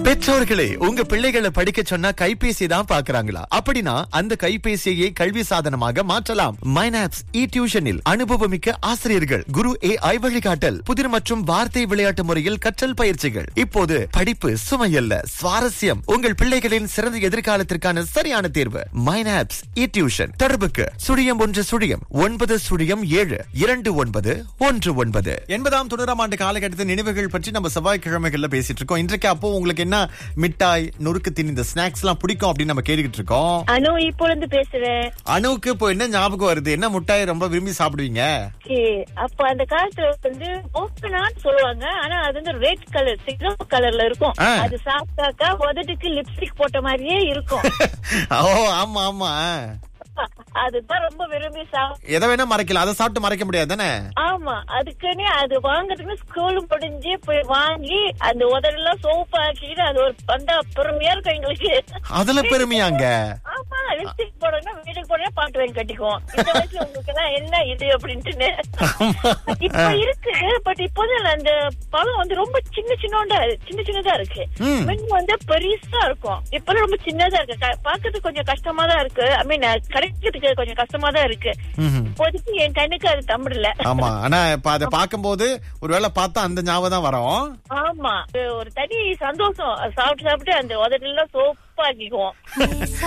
பெற்றோர்களே உங்க பிள்ளைகளை படிக்க சொன்னா கைபேசி தான் பாக்குறாங்களா அப்படின்னா அந்த கைபேசியை கல்வி சாதனமாக மாற்றலாம் மைனாப்ஸ் இ டியூஷனில் அனுபவமிக்க ஆசிரியர்கள் குரு ஏ ஐ வழிகாட்டல் புதிர் மற்றும் வார்த்தை விளையாட்டு முறையில் கற்றல் பயிற்சிகள் இப்போது படிப்பு சுமையல்ல சுவாரஸ்யம் உங்கள் பிள்ளைகளின் சிறந்த எதிர்காலத்திற்கான சரியான தேர்வு மைனாப்ஸ் இ டியூஷன் தொடர்புக்கு சுழியம் ஒன்று சுழியம் ஒன்பது சுழியம் ஏழு இரண்டு ஒன்பது ஒன்று ஒன்பது எண்பதாம் தொண்ணூறாம் ஆண்டு காலகட்டத்தின் நினைவுகள் பற்றி நம்ம செவ்வாய்க்கிழமைகள்ல பேசிட்டு இருக்கோம் இன்றைக்கு அப்போ உங்களுக்கு என்ன மிட்டாய் நொறுக்கு தீனி இந்த ஸ்நாக்ஸ் எல்லாம் பிடிக்கும் அப்படின்னு நம்ம கேட்டுக்கிட்டு இருக்கோம் அனு இப்போ இருந்து பேசுறேன் அணுவுக்கு இப்போ என்ன ஞாபகம் வருது என்ன மிட்டாய் ரொம்ப விரும்பி சாப்பிடுவீங்க Okay, அப்ப அந்த காலத்துல வந்து ஓப்பனான்னு சொல்லுவாங்க ஆனா அது வந்து ரெட் கலர் சிகப்பு கலர்ல இருக்கும் ஆ. அது சாப்பிட்டாக்கா உதட்டுக்கு லிப்ஸ்டிக் போட்ட மாதிரியே இருக்கும் ஓ ஆமா ஆமா அதுதான் ரொம்ப விரும்பி சாப்பிட எதை வேணா மறைக்கலாம் அதை சாப்பிட்டு மறைக்க முடியாது தானே ஆமா அதுக்குன்னே அது வாங்குறதுக்கு ஸ்கூல் முடிஞ்சு போய் வாங்கி அந்த உதடெல்லாம் சோப்பு ஆக்கிட்டு அது ஒரு பந்தா பெருமையா இருக்கும் எங்களுக்கு அதுல பெருமையாங்க ஆமா லிப்ஸ்டிக் போடணும் வீட்டுக்கு போனா பாட்டு வாங்கி கட்டிக்குவோம் இந்த வயசுல உங்களுக்கு எல்லாம் என்ன இது அப்படின்ட்டுன்னு இப்ப இருக்கு பட் இப்போது அந்த பழம் வந்து ரொம்ப சின்ன சின்னோண்டா சின்ன சின்னதா இருக்கு ம். முன்ன வந்து பெருசா இருக்கும் இப்ப ரொம்ப சின்னதா இருக்கு க- பாக்குறதுக்கு கொஞ்சம் கஷ்டமா தான் இருக்கு ஐ மீன் கிடைக்கிறதுக்கு கொஞ்சம் கஷ்டமா தான் இருக்கு ம்ஹும். இப்போதைக்கு என் கண்ணுக்கு அது தமிழ்ல ஆமா ஆனா இப்ப அதை பார்க்கும்போது ஒருவேளை பார்த்தா அந்த ஞாபகம் தான் வரும் ஆமா ஒரு தனி சந்தோஷம் அது சாப்பிட்டு சாப்பிட்டு அந்த உதட்டெல்லாம் சோப்பாக்கிக்குவோம்